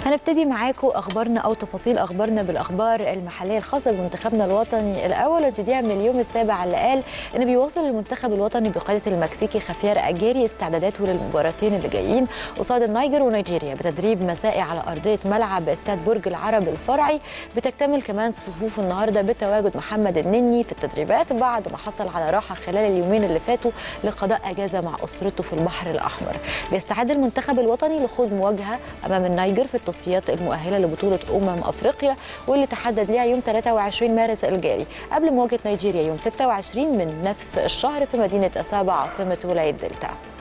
هنبتدي معاكم اخبارنا او تفاصيل اخبارنا بالاخبار المحليه الخاصه بمنتخبنا الوطني الاول وابتديها من اليوم السابع اللي قال ان بيواصل المنتخب الوطني بقياده المكسيكي خافير اجيري استعداداته للمباراتين اللي جايين قصاد النيجر ونيجيريا بتدريب مسائي على ارضيه ملعب استاد برج العرب الفرعي بتكتمل كمان صفوف النهارده بتواجد محمد النني في التدريبات بعد ما حصل على راحه خلال اليومين اللي فاتوا لقضاء اجازه مع اسرته في البحر الاحمر بيستعد المنتخب الوطني لخوض مواجهه امام النيجر في التصفيات المؤهله لبطوله امم افريقيا واللي تحدد ليها يوم 23 مارس الجاري قبل مواجهه نيجيريا يوم 26 من نفس الشهر في مدينه اسابا عاصمه ولايه دلتا